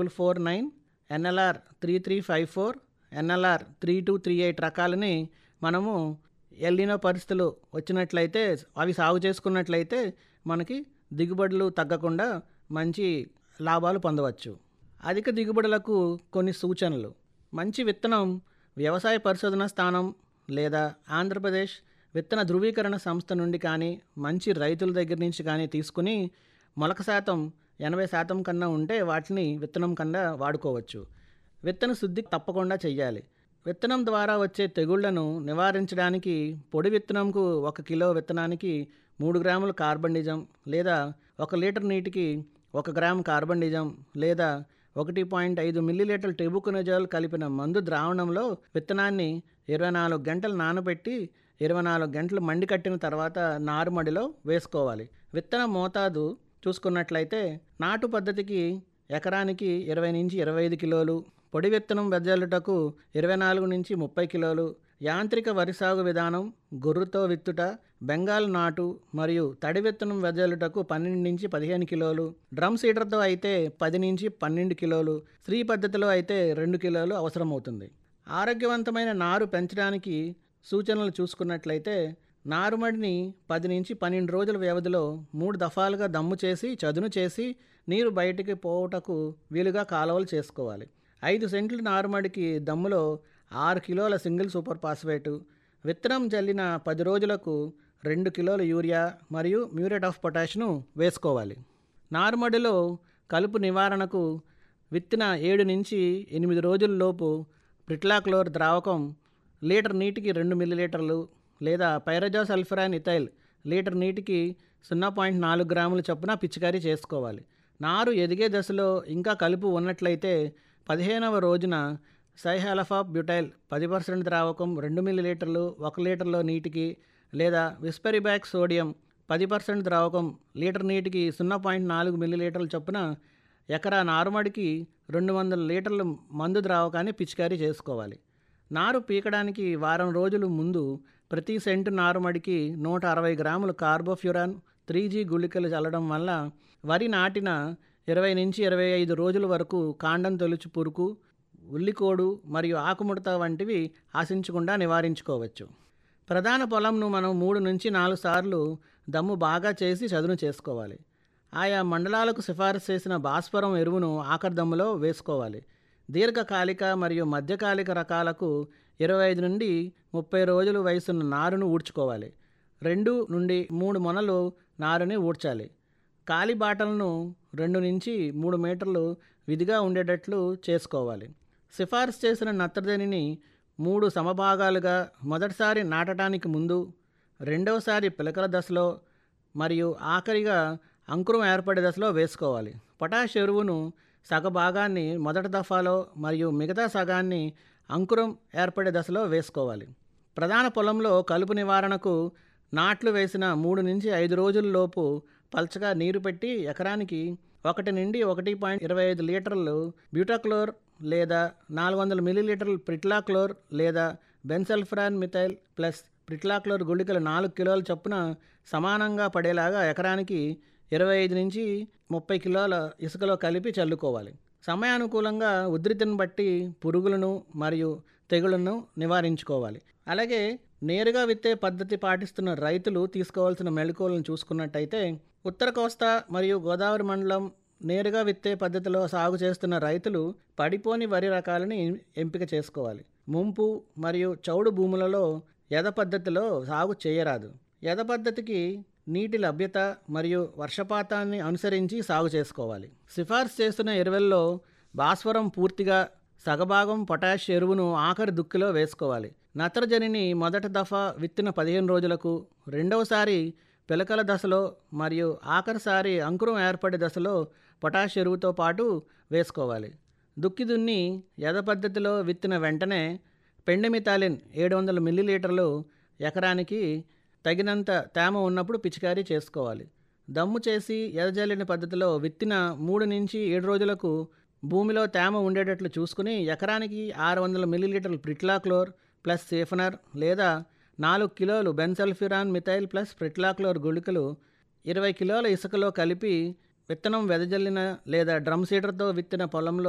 triple four nine NLR three three five four NLR three two three eight రకాలని మనము ఎల్లినో పరిస్థితులు వచ్చినట్లయితే అవి సాగు చేసుకున్నట్లయితే మనకి దిగుబడులు తగ్గకుండా మంచి లాభాలు పొందవచ్చు అధిక దిగుబడులకు కొన్ని సూచనలు మంచి విత్తనం వ్యవసాయ పరిశోధన స్థానం లేదా ఆంధ్రప్రదేశ్ విత్తన ధృవీకరణ సంస్థ నుండి కానీ మంచి రైతుల దగ్గర నుంచి కానీ తీసుకుని మొలక శాతం ఎనభై శాతం కన్నా ఉంటే వాటిని విత్తనం కన్నా వాడుకోవచ్చు విత్తన శుద్ధి తప్పకుండా చెయ్యాలి విత్తనం ద్వారా వచ్చే తెగుళ్లను నివారించడానికి పొడి విత్తనంకు ఒక కిలో విత్తనానికి మూడు గ్రాముల కార్బండిజం లేదా ఒక లీటర్ నీటికి ఒక గ్రామ్ కార్బండిజం లేదా ఒకటి పాయింట్ ఐదు మిల్లీలీటర్ టెబుకొనజోల్ కలిపిన మందు ద్రావణంలో విత్తనాన్ని ఇరవై నాలుగు గంటలు నానబెట్టి ఇరవై నాలుగు గంటలు మండి కట్టిన తర్వాత నారుమడిలో వేసుకోవాలి విత్తన మోతాదు చూసుకున్నట్లయితే నాటు పద్ధతికి ఎకరానికి ఇరవై నుంచి ఇరవై ఐదు కిలోలు పొడి విత్తనం వెదజల్లుటకు ఇరవై నాలుగు నుంచి ముప్పై కిలోలు యాంత్రిక వరి సాగు విధానం గొర్రుతో విత్తుట బెంగాల్ నాటు మరియు తడి విత్తనం వెదజల్లుటకు పన్నెండు నుంచి పదిహేను కిలోలు డ్రమ్ సీడర్తో అయితే పది నుంచి పన్నెండు కిలోలు స్త్రీ పద్ధతిలో అయితే రెండు కిలోలు అవసరమవుతుంది ఆరోగ్యవంతమైన నారు పెంచడానికి సూచనలు చూసుకున్నట్లయితే నారుమడిని పది నుంచి పన్నెండు రోజుల వ్యవధిలో మూడు దఫాలుగా దమ్ము చేసి చదును చేసి నీరు బయటికి పోవుటకు వీలుగా కాలువలు చేసుకోవాలి ఐదు సెంట్ల నారుమడికి దమ్ములో ఆరు కిలోల సింగిల్ సూపర్ ఫాస్ఫేటు విత్తనం జల్లిన పది రోజులకు రెండు కిలోల యూరియా మరియు మ్యూరేట్ ఆఫ్ పొటాష్ను వేసుకోవాలి నారుమడిలో కలుపు నివారణకు విత్తిన ఏడు నుంచి ఎనిమిది రోజుల్లోపు ప్రిట్లాక్లోర్ ద్రావకం లీటర్ నీటికి రెండు మిల్లీలీటర్లు లేదా పైరజా సల్ఫరాన్ ఇథైల్ లీటర్ నీటికి సున్నా పాయింట్ నాలుగు గ్రాముల చొప్పున పిచికారీ చేసుకోవాలి నారు ఎదిగే దశలో ఇంకా కలుపు ఉన్నట్లయితే పదిహేనవ రోజున సైహాలఫాప్ బ్యూటైల్ పది పర్సెంట్ ద్రావకం రెండు మిల్లీలీటర్లు ఒక లీటర్లో నీటికి లేదా విస్పెరిబ్యాక్ సోడియం పది పర్సెంట్ ద్రావకం లీటర్ నీటికి సున్నా పాయింట్ నాలుగు మిల్లీలీటర్ల చొప్పున ఎకరా నారుమడికి రెండు వందల లీటర్ల మందు ద్రావకాన్ని పిచికారీ చేసుకోవాలి నారు పీకడానికి వారం రోజుల ముందు ప్రతి సెంటు నారుమడికి నూట అరవై గ్రాములు కార్బోఫ్యూరాన్ త్రీ జీ గుళికలు చల్లడం వల్ల వరి నాటిన ఇరవై నుంచి ఇరవై ఐదు రోజుల వరకు కాండం తొలుచు పురుగు ఉల్లికోడు మరియు ఆకుముడత వంటివి ఆశించకుండా నివారించుకోవచ్చు ప్రధాన పొలంను మనం మూడు నుంచి నాలుగు సార్లు దమ్ము బాగా చేసి చదును చేసుకోవాలి ఆయా మండలాలకు సిఫారసు చేసిన భాస్వరం ఎరువును ఆఖరి దమ్ములో వేసుకోవాలి దీర్ఘకాలిక మరియు మధ్యకాలిక రకాలకు ఇరవై ఐదు నుండి ముప్పై రోజులు వయసున్న నారును ఊడ్చుకోవాలి రెండు నుండి మూడు మొనలు నారుని ఊడ్చాలి కాలి బాటలను రెండు నుంచి మూడు మీటర్లు విధిగా ఉండేటట్లు చేసుకోవాలి సిఫారసు చేసిన నత్రజనిని మూడు సమభాగాలుగా మొదటిసారి నాటడానికి ముందు రెండవసారి పిలకల దశలో మరియు ఆఖరిగా అంకురం ఏర్పడే దశలో వేసుకోవాలి పొటాష్ ఎరువును సగ భాగాన్ని మొదటి దఫాలో మరియు మిగతా సగాన్ని అంకురం ఏర్పడే దశలో వేసుకోవాలి ప్రధాన పొలంలో కలుపు నివారణకు నాట్లు వేసిన మూడు నుంచి ఐదు రోజుల్లోపు పల్చగా నీరు పెట్టి ఎకరానికి ఒకటి నుండి ఒకటి పాయింట్ ఇరవై ఐదు లీటర్లు బ్యూటాక్లోర్ లేదా నాలుగు వందల మిల్లీలీటర్లు ప్రిట్లాక్లోర్ లేదా బెన్సల్ఫ్రాన్ మిథైల్ ప్లస్ ప్రిట్లాక్లోర్ గుళికలు నాలుగు కిలోల చొప్పున సమానంగా పడేలాగా ఎకరానికి ఇరవై ఐదు నుంచి ముప్పై కిలోల ఇసుకలో కలిపి చల్లుకోవాలి సమయానుకూలంగా ఉధృతిని బట్టి పురుగులను మరియు తెగుళ్లను నివారించుకోవాలి అలాగే నేరుగా విత్తే పద్ధతి పాటిస్తున్న రైతులు తీసుకోవాల్సిన మెళకువలను చూసుకున్నట్టయితే ఉత్తర కోస్తా మరియు గోదావరి మండలం నేరుగా విత్తే పద్ధతిలో సాగు చేస్తున్న రైతులు పడిపోని వరి రకాలని ఎంపిక చేసుకోవాలి ముంపు మరియు చౌడు భూములలో ఎద పద్ధతిలో సాగు చేయరాదు ఎద పద్ధతికి నీటి లభ్యత మరియు వర్షపాతాన్ని అనుసరించి సాగు చేసుకోవాలి సిఫార్సు చేస్తున్న ఎరువుల్లో భాస్వరం పూర్తిగా సగభాగం పొటాష్ ఎరువును ఆఖరి దుక్కిలో వేసుకోవాలి నత్రజనిని మొదటి దఫా విత్తిన పదిహేను రోజులకు రెండవసారి పిలకల దశలో మరియు ఆఖరిసారి అంకురం ఏర్పడే దశలో పొటాష్ ఎరువుతో పాటు వేసుకోవాలి దుక్కి దున్ని యథ పద్ధతిలో విత్తిన వెంటనే పెండమితాలిన్ ఏడు వందల మిల్లీలీటర్లు ఎకరానికి తగినంత తేమ ఉన్నప్పుడు పిచికారీ చేసుకోవాలి దమ్ము చేసి ఎదజల్లిన పద్ధతిలో విత్తిన మూడు నుంచి ఏడు రోజులకు భూమిలో తేమ ఉండేటట్లు చూసుకుని ఎకరానికి ఆరు వందల మిల్లీలీటర్లు ప్రిట్లాక్లోర్ ప్లస్ సేఫనర్ లేదా నాలుగు కిలోలు బెన్సల్ఫిరాన్ మిథైల్ ప్లస్ ప్రిట్లాక్లోర్ గుళికలు ఇరవై కిలోల ఇసుకలో కలిపి విత్తనం వెదజల్లిన లేదా డ్రమ్ సీడర్తో విత్తిన పొలంలో